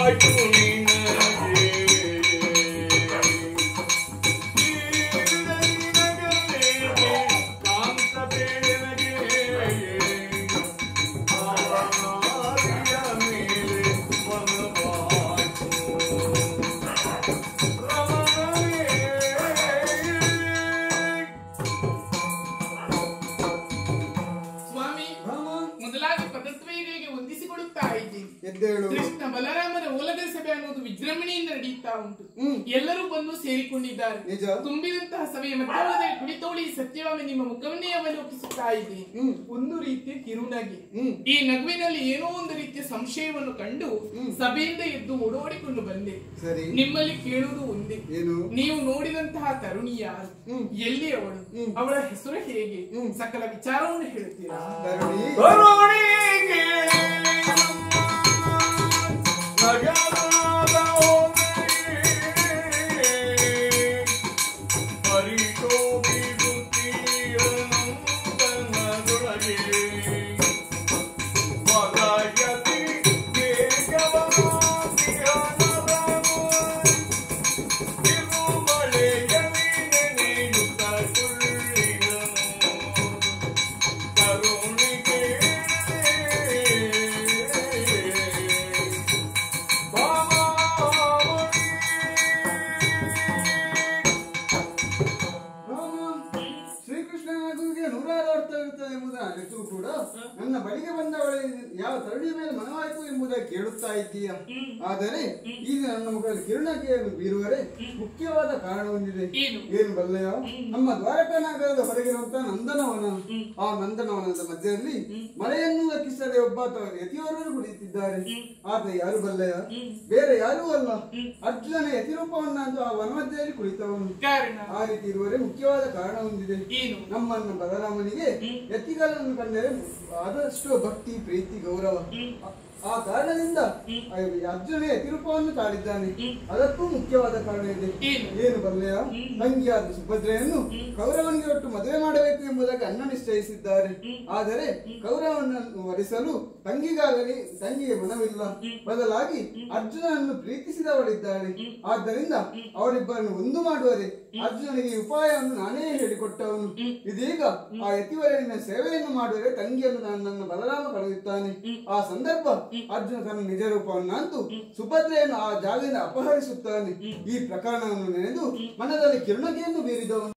ಬಾಟು ನಿನಗೆ ಕಾಂತ ಬೇಡನಗೆ ಆರಿಯ ಮೇಲೆ ಮನವಾಯ್ತು ರಮಣವೇ ಸ್ವಾಮಿ ರಾಮ ಮೊದಲಾಗಿ ಪದತ್ವಯಿಗಳಿಗೆ ವಂದಿಸಿಕೊಡುತ್ತಾ ಇದ್ದೀನಿ ಎದ್ದೇಳು ಕೃಷ್ಣ ಬಲರಾಮರ ಓಲದ ಸಭೆ ಅನ್ನೋದು ವಿಜೃಂಭಣೆಯಿಂದ ನಡೆಯುತ್ತಾ ಉಂಟು ಹ್ಮ್. ಎಲ್ಲರೂ ಬಂದು ಸೇರಿಕೊಂಡಿದ್ದಾರೆ ನಿಜ. ತುಂಬಿದಂತಹ ಸಭೆಯ ಮಧ್ಯದಲ್ಲಿ ಕುಳಿತೋಳಿ ಸತ್ಯವಾಮಿ ನಿಮ್ಮ ಮುಖವನ್ನೇ ಅವಲೋಕಿಸುತ್ತಾ ಇದ್ದೀನಿ ಹ್ಮ್. ಒಂದು ರೀತಿಯ ಕಿರುನಗೆ ಹ್ಮ್. ಈ ನಗುವಿನಲ್ಲಿ ಏನೋ ಒಂದು ರೀತಿಯ ಸಂಶಯವನ್ನು ಕಂಡು ಸಭೆಯಿಂದ ಎದ್ದು ಓಡೋಡಿಕೊಂಡು ಬಂದೆ ಸರಿ ನಿಮ್ಮಲ್ಲಿ ಕೇಳುವುದು ಒಂದೇ ಏನು ನೀವು ನೋಡಿದಂತಹ ತರುಣಿ ಯಾರು ಹ್ಮ್. ಎಲ್ಲಿ ಅವಳು ಹ್ಮ್. ಅವಳ ಹೆಸರು ಹೇಗೆ ಹ್ಮ್. ಸಕಲ ವಿಚಾರವನ್ನು ಹೇಳ್ತೀರಾ ತರುಣಿ ಕರುಣಿ ಕೇಳಿ ನಗರದ ಹೋಗಿ ಪರಿಶೋಭಿಸುತ್ತೀಯ ನಂದನದೊಳಗೆ ಮಲಯತಿ ವೇಗವಾಗಿ ಹಣದನು ತಿರುಮಳೆಯಲ್ಲಿ ನೆನೆಯುತ್ತ ಕುಳ್ಳಿದನು ಕರುಣಿಗೆ ರಾಮ ಶ್ರೀಕೃಷ್ಣನ ನಗುವಿಗೆ ನೂರಾರು ಅರ್ಥ ಇರುತ್ತದೆ ಎಂಬುದನ್ನು ಅರಿತು ಕೂಡ ನನ್ನ ಬಳಿಗೆ ಬಂದವಳೆ ಯಾವ ತರುಣಿಯ ಮೇಲೆ ಮನವಾಯಿತು ಎಂಬುದಾಗಿ ಕೇಳುತ್ತಾ ಇದ್ದೀಯ ಆದರೆ ಈಗ ನನ್ನ ಮುಖದಲ್ಲಿ ಕಿರುನಗೆಯನ್ನು ಬೀರುವರೆ ಮುಖ್ಯವಾದ ಕಾರಣ ಹೊಂದಿದೆ ಏನು? ಏನು ಬಲ್ಲೆಯ ನಮ್ಮ ದ್ವಾರಕಾ ನಗರದ ಹೊರಗಿರುವಂತಹ ನಂದನವನ ಆ ನಂದನವನದ ಮಧ್ಯದಲ್ಲಿ ಮಳೆಯನ್ನು ಲೆಕ್ಕಿಸದೆ ಒಬ್ಬ ತ- ಯತಿಯವರನ್ನು ಕುಳಿತಿದ್ದಾರೆ ಆತ ಯಾರು ಬಲ್ಲೆಯ ಬೇರೆ ಯಾರೂ ಅಲ್ಲ ಅರ್ಜುನನ ಯತಿರೂಪವನ್ನಂದು ಆ ವನಮಧ್ಯದಲ್ಲಿ ಕುಳಿತವನು ಕಾರಣ ಆ ರೀತಿ ಇರುವರೆ ಮುಖ್ಯವಾದ ಕಾರಣ ಹೊಂದಿದೆ ಏನು ನಮ್ಮನ್ನ ಬಲರಾಮನಿಗೆ ಯತಿಗಳನ್ನು ಕಂಡರೆ ಆದಷ್ಟು ಭಕ್ತಿ ಪ್ರೀತಿ ಗೌರವ ಆ- ಆ ಕಾರಣದಿಂದ ಆ ಅರ್ಜುನ ಯತಿರೂಪವನ್ನು ತಾಳಿದ್ದಾನೆ ಅದಕ್ಕೂ ಮುಖ್ಯವಾದ ಕಾರಣ ಇದೆ ಏನು? ಏನು ಬಲ್ಲೆಯ ತಂಗಿಯಾದ ಸುಭದ್ರೆಯನ್ನು ಕೌರವನಿಗೆ ಒಟ್ಟು ಮದುವೆ ಮಾಡಬೇಕು ಎಂಬುದಕ್ಕೆ ಅನ್ನ ನಿಶ್ಚಯಿಸಿದ್ದಾರೆ ಆದರೆ ಕೌರವನನ್ನು ವರಿಸಲು ತಂಗಿಗಾಗಲಿ ತಂಗಿಗೆ ಮನವಿಲ್ಲ ಬದಲಾಗಿ ಅರ್ಜುನನನ್ನು ಪ್ರೀತಿಸಿದವಳಿದ್ದಾಳೆ ಆದ್ದರಿಂದ ಅವರಿಬ್ಬರನ್ನು ಒಂದು ಮಾಡುವರೆ ಅರ್ಜುನನಿಗೆ ಈ ಉಪಾಯವನ್ನು ನಾನೇ ಹೇಳಿಕೊಟ್ಟವನು ಇದೀಗ ಆ ಯತಿವರನಿನ ಸೇವೆಯನ್ನು ಮಾಡುವರೆ ತಂಗಿಯನ್ನು ನಾನು ನನ್ನ ಬಲರಾಮ ಕಳುಹಿದ್ದಾನೆ ಆ ಸಂದರ್ಭ ಅರ್ಜುನ ತನ್ನ ನಿಜ ರೂಪವನ್ನಂತೂ ಸುಭದ್ರೆಯನ್ನು ಆ ಜಾಗದಿಂದ ಅಪಹರಿಸುತ್ತಾನೆ ಈ ಪ್ರಕರಣವನ್ನು ನೆನೆದು ಮನದಲ್ಲಿ ಕಿರುನಗೆಯನ್ನು ಬೀರಿದವನು